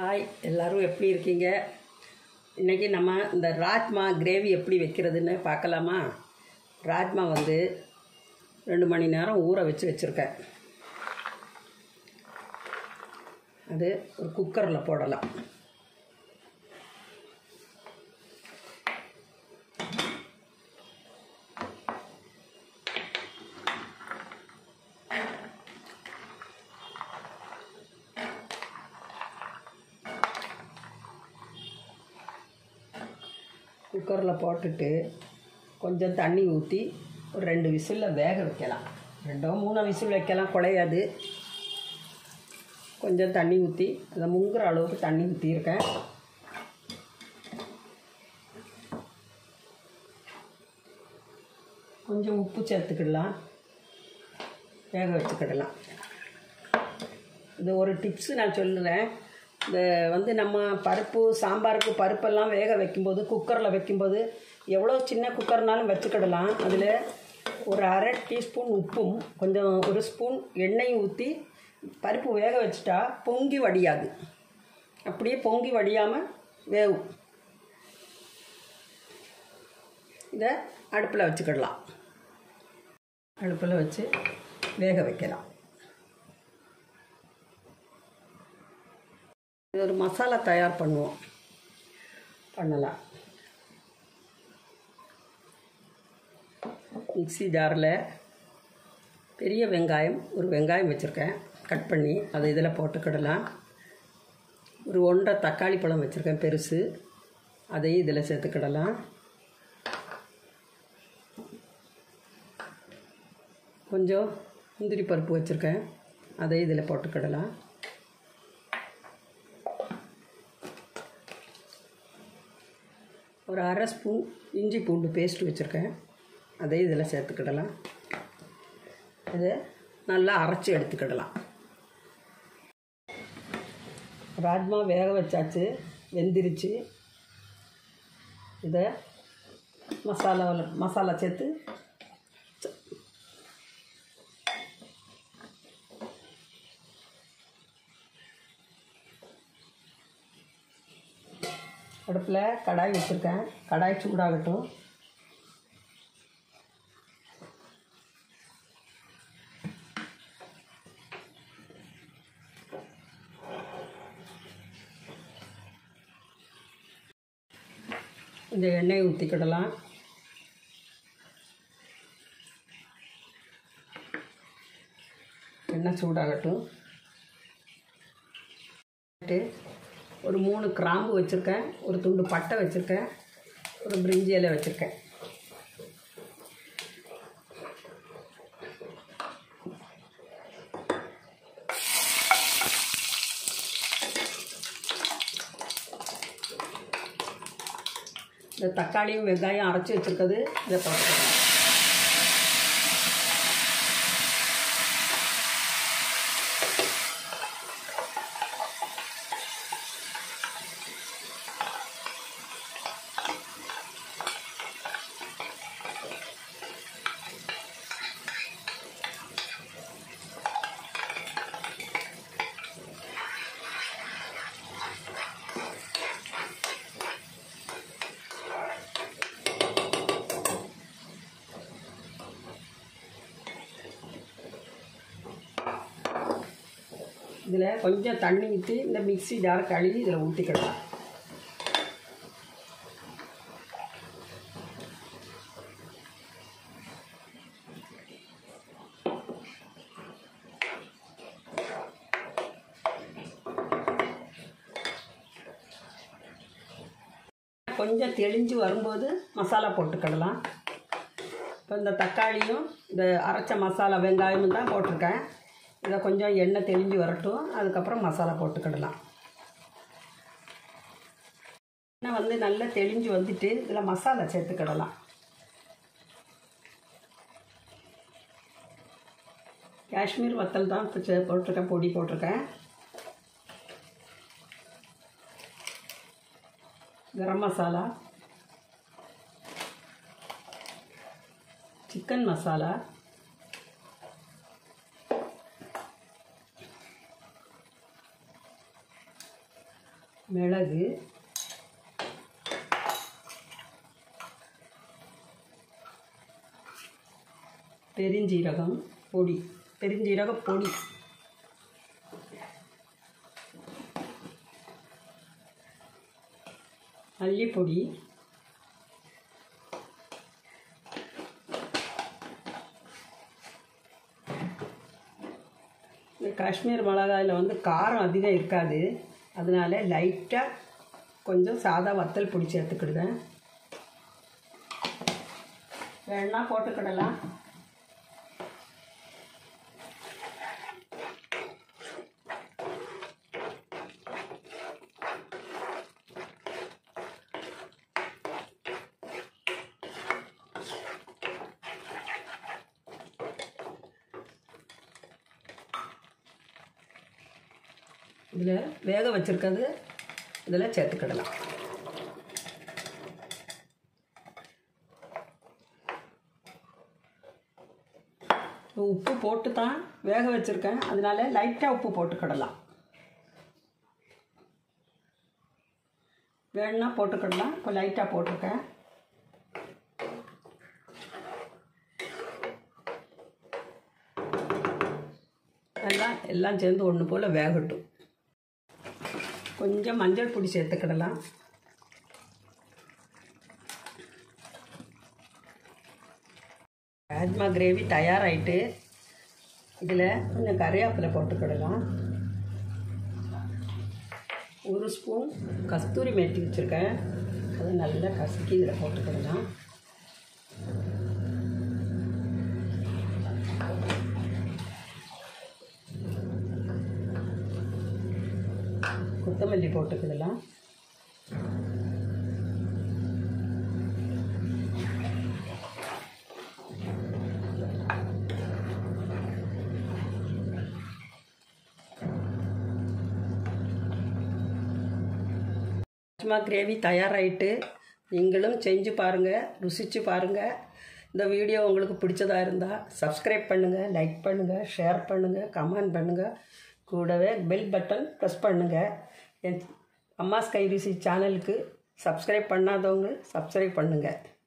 hi எல்லாரும் எப்படி இருக்கீங்க இன்றைக்கி நம்ம இந்த ராஜ்மா கிரேவி எப்படி வைக்கிறதுன்னு பார்க்கலாமா ராஜ்மா வந்து ரெண்டு மணி நேரம் ஊற வச்சு வச்சுருக்கேன் அது ஒரு குக்கரில் போடலாம் குக்கரில் போட்டுட்டு கொஞ்சம் தண்ணி ஊற்றி ஒரு ரெண்டு விசிலில் வேக வைக்கலாம் ரெண்டோ மூணோ விசில் வைக்கலாம் குழையாது கொஞ்சம் தண்ணி ஊற்றி அதை முங்குற அளவுக்கு தண்ணி ஊற்றியிருக்கேன் கொஞ்சம் உப்பு சேர்த்துக்கிடலாம் வேக வச்சுக்கிடலாம் இது ஒரு டிப்ஸு நான் சொல்லுறேன் இந்த வந்து நம்ம பருப்பு சாம்பாருக்கு பருப்பெல்லாம் வேக வைக்கும்போது குக்கரில் வைக்கும்போது எவ்வளோ சின்ன குக்கர்னாலும் வச்சுக்கிடலாம் அதில் ஒரு அரை டீஸ்பூன் உப்பும் கொஞ்சம் ஒரு ஸ்பூன் எண்ணெயும் ஊற்றி பருப்பு வேக வச்சுட்டா பொங்கி வடியாது அப்படியே பொங்கி வடியாமல் வேகும் இதை அடுப்பில் வச்சுக்கிடலாம் அடுப்பில் வச்சு வேக வைக்கலாம் இது ஒரு மசாலா தயார் பண்ணுவோம் பண்ணலாம் மிக்ஸி ஜாரில் பெரிய வெங்காயம் ஒரு வெங்காயம் வச்சுருக்கேன் கட் பண்ணி அதை இதில் போட்டுக்கிடலாம் ஒரு ஒன்றரை தக்காளி பழம் வச்சுருக்கேன் பெருசு அதையும் இதில் சேர்த்துக்கிடலாம் கொஞ்சம் முந்திரி பருப்பு வச்சுருக்கேன் அதையும் இதில் போட்டுக்கிடலாம் ஒரு அரை ஸ்பூன் இஞ்சி பூண்டு பேஸ்ட் வச்சுருக்கேன் அதையும் இதில் சேர்த்துக்கிடலாம் இதை நல்லா அரைச்சி எடுத்துக்கிடலாம் ராஜ்மா வேக வச்சாச்சு வெந்திருச்சு இதை மசாலாவில் மசாலா சேர்த்து அடுப்பில் கடாய் வச்சுருக்கேன் கடாய் சூடாகட்டும் இந்த எண்ணெயை ஊற்றிக்கிடலாம் எண்ணெய் சூடாகட்டும் ஒரு மூணு கிராம்பு வச்சுருக்கேன் ஒரு துண்டு பட்டை வச்சுருக்கேன் ஒரு பிரிஞ்சி இலை வச்சுருக்கேன் இந்த தக்காளியும் வெங்காயம் அரைச்சி வச்சுருக்கிறது இதை போட்டுக்கலாம் இதில் கொஞ்சம் தண்ணி ஊற்றி இந்த மிக்ஸி ஜார் கழுவி இதில் ஊற்றிக்கிடலாம் கொஞ்சம் தெளிஞ்சு வரும்போது மசாலா போட்டுக்கிடலாம் இப்போ இந்த தக்காளியும் இந்த அரைச்ச மசாலா வெங்காயமும் தான் போட்டிருக்கேன் இதை கொஞ்சம் எண்ணெய் தெளிஞ்சு வரட்டும் அதுக்கப்புறம் மசாலா போட்டுக்கிடலாம் எண்ணெய் வந்து நல்லா தெளிஞ்சு வந்துட்டு இதில் மசாலா சேர்த்துக்கிடலாம் காஷ்மீர் வத்தல் தான் இப்போ சே- போட்டிருக்கேன் பொடி போட்டிருக்கேன் கரம் மசாலா சிக்கன் மசாலா மிளகு பெருஞ்சீரகம் பொடி பெருஞ்சீரக பொடி மல்லிப்பொடி இந்த காஷ்மீர் மிளகாயில் வந்து காரம் அதிகம் இருக்காது அதனால லைட்டாக கொஞ்சம் சாதா வத்தல் பொடி சேர்த்துக்கிடுவேன் வேணா போட்டுக்கிடலாம் இதில் வேக வச்சுருக்கிறது இதில் சேர்த்துக்கிடலாம் உப்பு போட்டு தான் வேக வச்சுருக்கேன் அதனால லைட்டாக உப்பு போட்டுக்கிடலாம் வேணுன்னா போட்டுக்கிடலாம் இப்போ லைட்டாக போட்டிருக்கேன் எல்லாம் எல்லாம் சேர்ந்து ஒன்று போல் வேகட்டும் கொஞ்சம் மஞ்சள் பொடி சேர்த்துக்கிடலாம் ராஜ்மா கிரேவி தயாராகிட்டு இதில் கொஞ்சம் கறிவேப்பிலை போட்டுக்கிடலாம் ஒரு ஸ்பூன் கஸ்தூரி மேத்தி வச்சுருக்கேன் அதை நல்லா கசக்கி இதில் போட்டுக்கிடலாம் கொத்தமல்லி போட்டுக்கிடலாம் ராஜ்மா கிரேவி தயாராகிட்டு நீங்களும் செஞ்சு பாருங்கள் ருசித்து பாருங்கள் இந்த வீடியோ உங்களுக்கு பிடிச்சதா இருந்தால் சப்ஸ்கிரைப் பண்ணுங்கள் லைக் பண்ணுங்கள் ஷேர் பண்ணுங்கள் கமெண்ட் பண்ணுங்கள் கூடவே பெல் பட்டன் ப்ரெஸ் பண்ணுங்கள் என் அம்மா ஸ்கை ருசி சேனலுக்கு சப்ஸ்கிரைப் பண்ணாதவங்க சப்ஸ்கிரைப் பண்ணுங்கள்